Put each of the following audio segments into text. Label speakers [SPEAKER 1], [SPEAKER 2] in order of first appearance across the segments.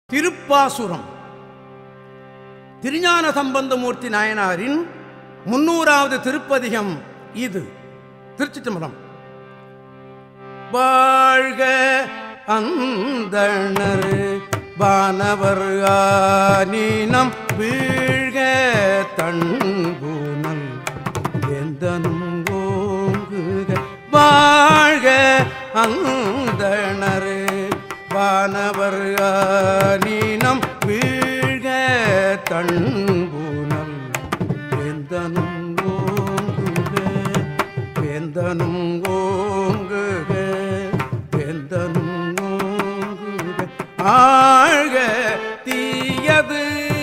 [SPEAKER 1] திருப்பாசுரம் திருஞான சம்பந்தமூர்த்தி நாயனாரின் முன்னூறாவது திருப்பதிகம் இது திருச்சி தம்பரம் வாழ்க அந்தணர் வானவர் ஆனீனம் வீழ்க தன்பூனல் எந்தனும் ஓங்குக வாழ்க அந்தணர் வானவர் ஆனீனம் வீழ்க தன்பூனல் எந்தனும் ஓங்குக வேந்தனும் ஓங்குக வேந்தனும் ஓங்குக ஆழ்க தீயது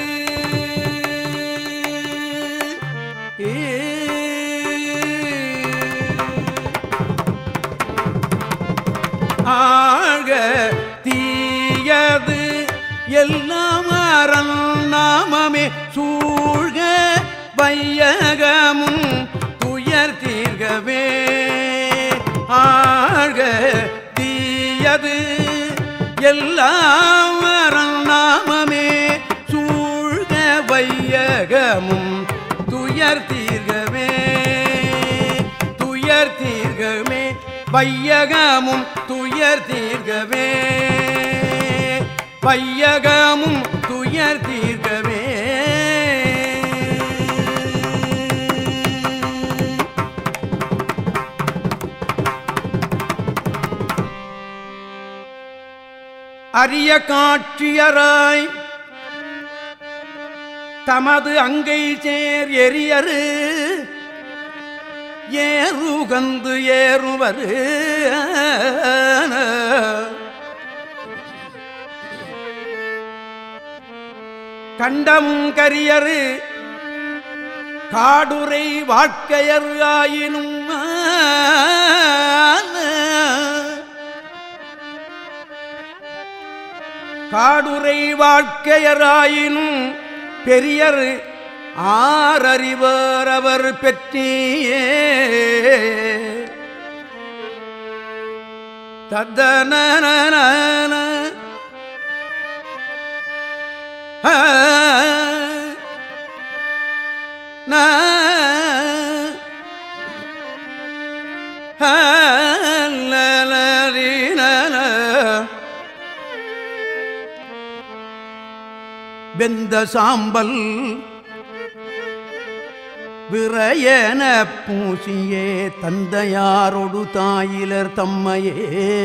[SPEAKER 1] ஆழ்க தீயது எல்லாம் அரண் நாமமே சூழ்க வையகமும் துயர் தீர்கவே ஆழ்க தீயது எல்லாம் அரண் நாமமே சூழ்க வையகமும் துயர் தீர்கவே துயர் தீர்கமே வையகமும் துயர் தீர்கவே வையகமும் துயர் தீர்கவே அரிய காட்சியராய் தமது அங்கை சேர் எரியரு ஏறுகந்து ஏறுவது கண்டமும் கரியரு காடுரை வாழ்க்கையர் ஆயினும் காடுரை வாழ்க்கையராயினும் பெரியர் ஆரறிவர் அவர் பெற்றியே தத்தன வெந்த சாம்பல் விரையன பூசியே தந்தையாரொடு தாயிலர் தம்மையே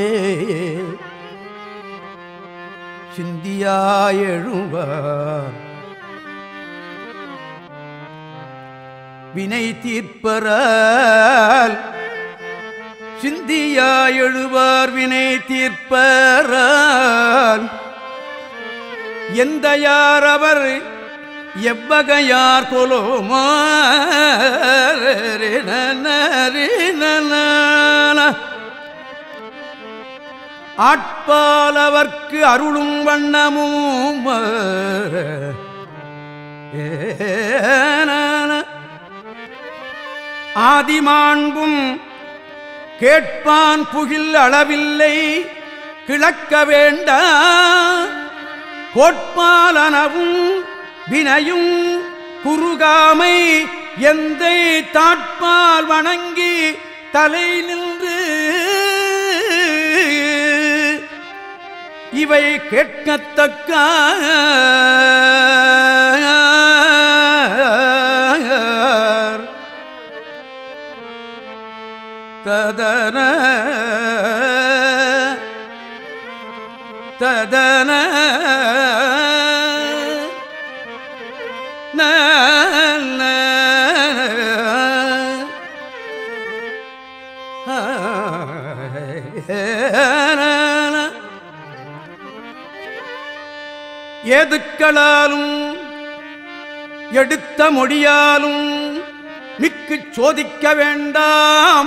[SPEAKER 1] சிந்தியாயெழுவார் வினை தீர்ப்பரால் சிந்தியாயெழுவார் வினை தீர்ப்பரால் எந்த யார் அவர் எவ்வகையார் கொலோமா ஆட்பாலவர்க்கு அருளும் வண்ணமும் ஆதிமாண்பும் கேட்பான் புகில் அளவில்லை கிழக்க வேண்டாம் கோட்பாலனவும் வினையும் குறுகாமை எந்தை தாட்பால் வணங்கி தலை நின்று இவை கேட்கத்தக்க ததன ததன ஏதுக்களாலும் எடுத்த மொழியாலும் மிக்கு சோதிக்க வேண்டாம்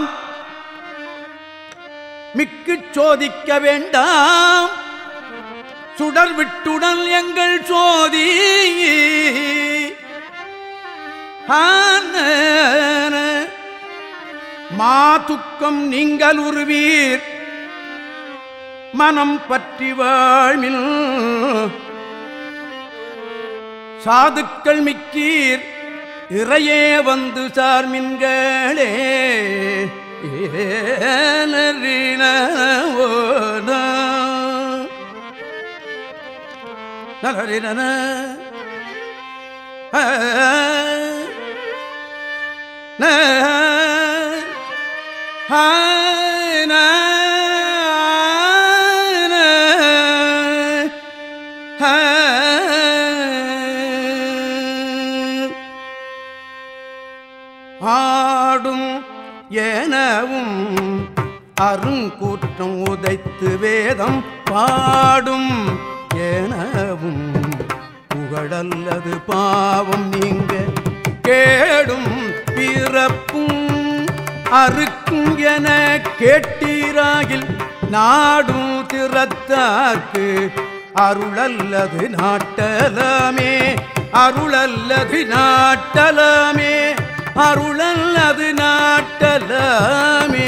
[SPEAKER 1] மிக்கு சோதிக்க வேண்டாம் சுடர் விட்டுடல் எங்கள் சோதி மா துக்கம் நீங்கள் உருவீர் மனம் பற்றி வாழ்மில் சாதுக்கள் மிக்கீர் இறையே வந்து சார்மின்களே ஏனறின ஓனா. நலரினன. ஆ. ந. ஆ. ந. ந. ஆ. ஆடும் எனவும் அருங்கூற்றம் உதைத்து வேதம் பாடும் எனவும் புகழல்லது பாவம் நீங்க கேடும் பிறப்பும் அறுக்கும் என கேட்டீராகில் நாடும் திறத்தார்க்கு அருளல்லது நாட்டலமே அருளல்லது நாட்டலமே அருளல்லது நாட்டலமே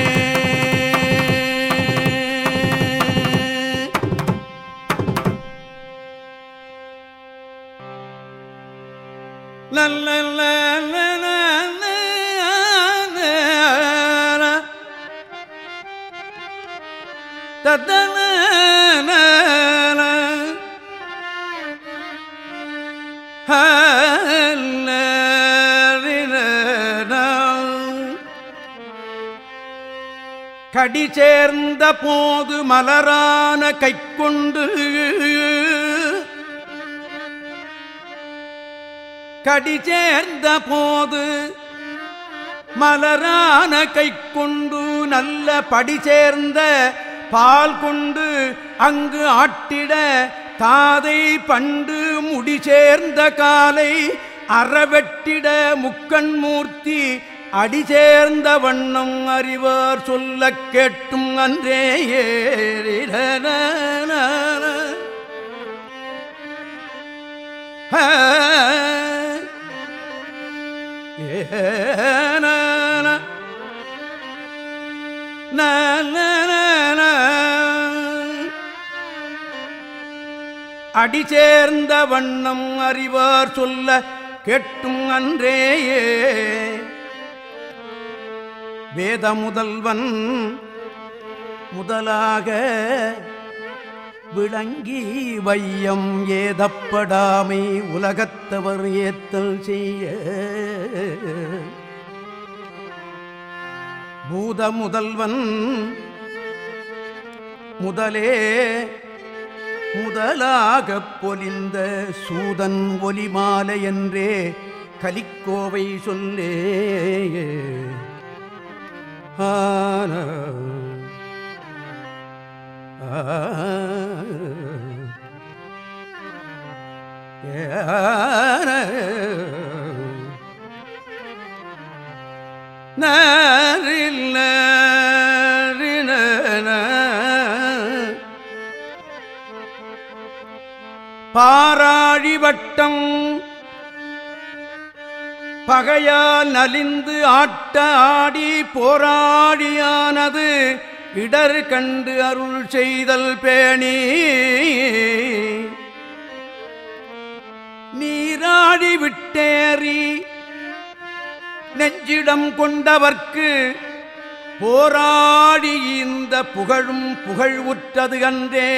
[SPEAKER 1] நல்ல கடி சேர்ந்த போது மலரான கைக்கொண்டு கடி சேர்ந்த போது மலரான கை கொண்டு நல்ல படி சேர்ந்த பால் கொண்டு அங்கு ஆட்டிட தாதை பண்டு முடி சேர்ந்த காலை அறவெட்டிட முக்கண் மூர்த்தி அடி சேர்ந்த வண்ணம் அறிவார் சொல்ல கேட்டும் அன்றே ஏறிட அடி சேர்ந்த வண்ணம் அறிவார் சொல்ல கேட்டும் அன்றேயே வேத முதல்வன் முதலாக விளங்கி வையம் ஏதப்படாமை உலகத்தவர் ஏத்தல் செய்ய பூத முதல்வன் முதலே முதலாகப் பொலிந்த சூதன் ஒலிமாலை என்றே கலிக்கோவை சொல்லே ஆன நரில் பாராழி வட்டம் பகையால் நலிந்து ஆட்ட ஆடி போராடியானது இடர் கண்டு அருள் செய்தல் பேணி நீராடி விட்டேறி நெஞ்சிடம் கொண்டவர்க்கு போராடி இந்த புகழும் புகழ் உற்றது அன்றே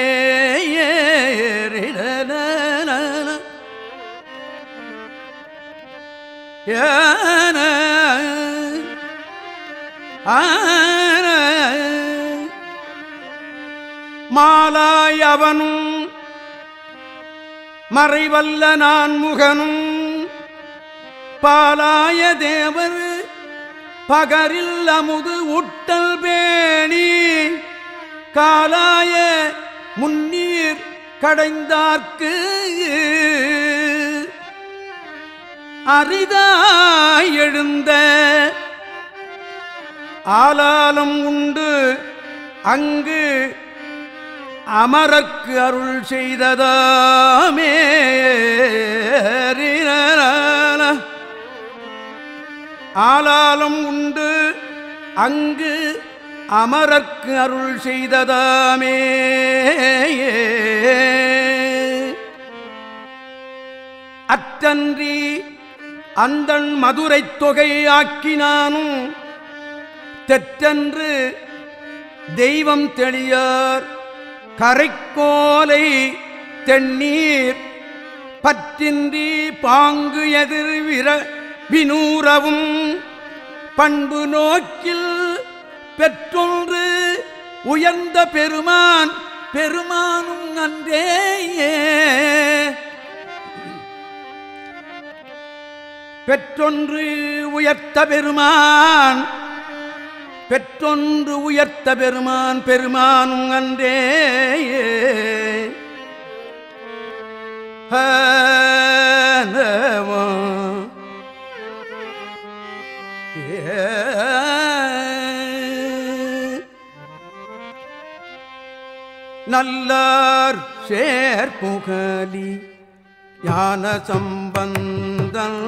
[SPEAKER 1] ஏன ஆன மாலாய் அவனும் மறைவல்ல நான் முகனும் பாலாய தேவர் பகரில் அமுது உட்டல் பேணி காலாய முன்னீர் கடைந்தார்க்கு அரிதாய் எழுந்த ஆலாலம் உண்டு அங்கு அமரர்க்கு அருள் செய்ததாமே ஆலாலம் உண்டு அங்கு அமரர்க்கு அருள் செய்ததாமே அற்றன்றி அந்தன் மதுரைத் தொகை ஆக்கினானும் தெற்றன்று தெய்வம் தெளியார் கரைக்கோலை தென்னீர் பற்றின்றி பாங்கு எதிர் விர வினூரவும் பண்பு நோக்கில் பெற்றொன்று உயர்ந்த பெருமான் பெருமானும் அன்றேயே பெற்றொன்று உயர்த்த பெருமான் பெற்றொன்று உயர்த்த பெருமான் பெருமானும் அன்றே ஹனவோ. ஏ. நல்லார் சேர்புகலி ஞான சம்பந்தன்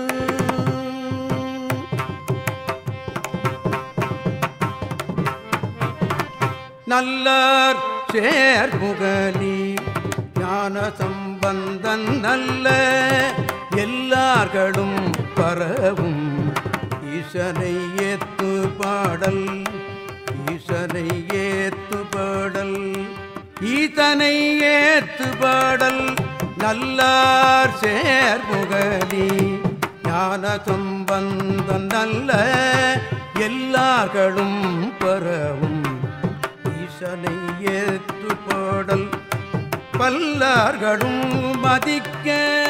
[SPEAKER 1] நல்லார் சேர்புகலி ஞான சம்பந்தன் நல்ல எல்லார்களும் பரவும் ஈசனை ஏத்து பாடல் ஈசனை ஏத்து பாடல் ஈசனை ஏத்து பாடல் நல்லார் சேர்முகலி ஞான சம்பந்தன் நல்ல எல்லார்களும் பரவும் ஈசனை ஏத்து பாடல் பல்லார்களும் மதிக்க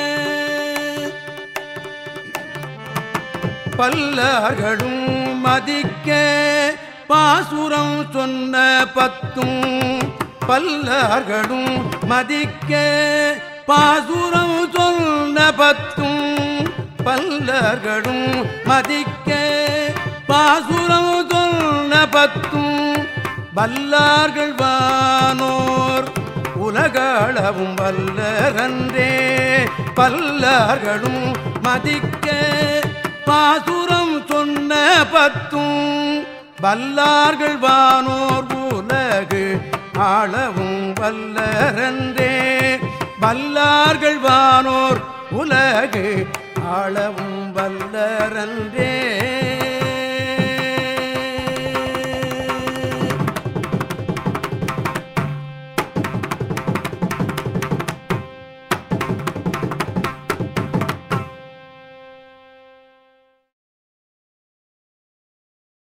[SPEAKER 1] பல்லார்களும் மதிக்க பாசுரம் சொன்ன பத்தும் பல்லார்களும் மதிக்க பாசுரம் சொன்ன பத்தும் பல்லர்களும் மதிக்க பாசுரம் சொன்ன பத்தும் வல்லார்கள் வானோர் உலகளவும் வல்லரன்றே பல்லார்களும் மதிக்க பாசுரம் சொன்ன பத்தும் வல்லார்கள் வானோர் உலகு ஆளவும் வல்லரன்றே வல்லார்கள் வானோர் உலகு ஆளவும் வல்லரன்றே